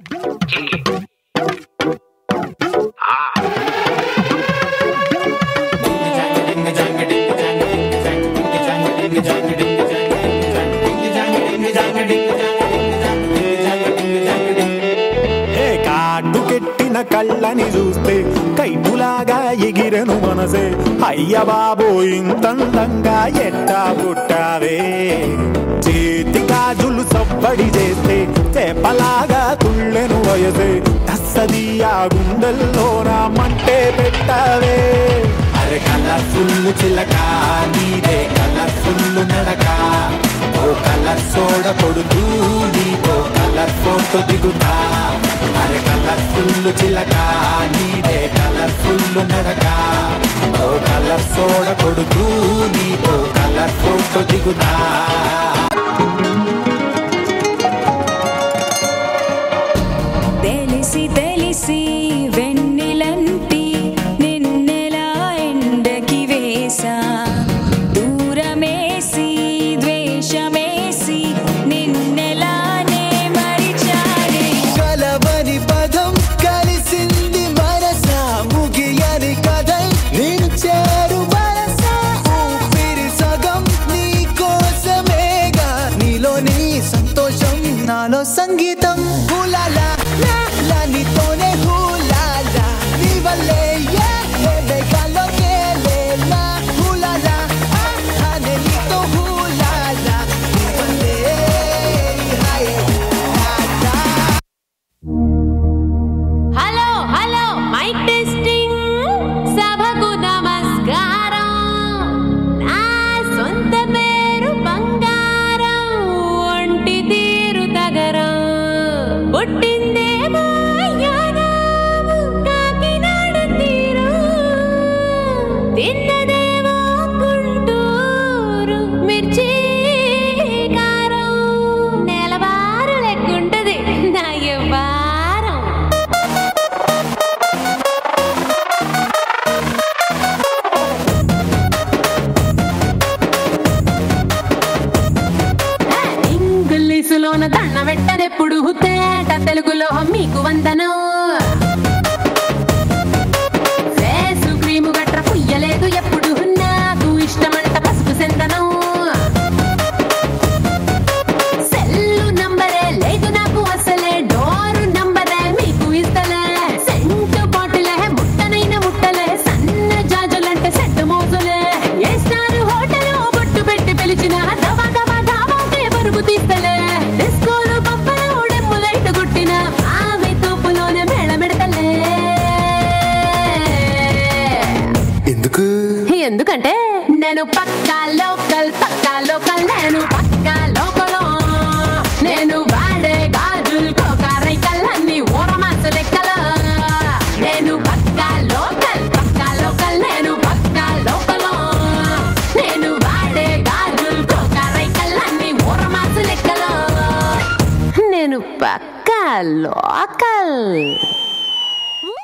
ఏ కాడు కెట్టిన కళ్ళని చూస్తే కైపులాగా ఎగిరెను మనసే అయ్య బాబో ఇంతందంగా ఎట్టా పుట్టావే చేతి గాజులు సవ్వడి చేస్తే చేపలాగా తుళ్ళెను వయసే తస్సది ఆ గుండెల్లో రామంటే పెట్టావే అరే కలర్ఫుల్ చిలక నీదే కలర్ఫుల్ నడక ఓ కలర్ సోడ కొడుతూ నీతో కలర్ ఫోటో దిగుతా అరే కలర్ఫుల్ చిలక నీదే కలర్ఫుల్ నడక ఓ కలర్ సోడ కొడుతూ నీతో కలర్ ఫోటో దిగుతా తెలిసి తెలిసి వెన్నెలంటి నిన్నెలా ఎండకి వేసా దూరమేసి ద్వేషమేసి నిన్నెలానే మరిచాడే కలవని పదం కలిసింది మనసా ముగియని కథై నేను చేరు వరసా ఊపిరి సగం నీ కోసమేగా నీలో నీ సంతోషం నాలో సంగీతం హులాలా లా లా నీతోనే హులాలా నీ వల్లే ఏ ఏ మేఘాల్లో తేలేలా హులాలా ఆ ఆ నే నీతో హులాలా నీ వల్లే హాయ్ లా హలో హలో మైక్ టెస్టింగ్ సభకు నమస్కారం నా సొంత పేరు బంగారం ఒంటి తీరు తగరం పుట్టిందేమో యానాము కాకినాడ తీరం తిన్నదేమో గుంటూరు మిర్చి కారం నెలవారు లెక్కుంటది నా వారం ఇంగ్లీషులోన దండ పెట్టదెప్పుడు తేట తెలుగులో మీకు వందనం ఫేసు క్రీము గట్ర పుయ్యలేదు ఎప్పుడు నాకు ఇష్టమంట పసుపు సెందనం సెల్లు నంబరే లేదు నాకు అసలే డోరు నంబరే మీకు ఇస్తలే సెంటు బాటిలే ముట్టనైన ముట్టలే సన్న జాజులంటే సెట్ మోజులే ఏ స్టార్ హోటల్ బొట్టు పెట్టి పిలిచిన దవా దవా దావాకే బరువు తీస్తలే డిస్కోలు పప్పలు డెమ్ము లైట్ గుట్టిన ఆమె తోపులోనే మేళమెడతలే ఎందుకు ఎందుకంటే నేను పక్కా లోకల్ పక్కా లోకల్ నేను పక్కా లోకల్ నేను వాడే గాజులు కోకారైకల్ అన్ని ఊరమాస లెక్కల నేను పక్కా లోకల్ పక్కా లోకల్ నేను పక్కా లోకల్ నేను వాడే గాజులు కోకారైకల్ అన్ని ఊరమాస లెక్కల నేను పక్కా లోకల్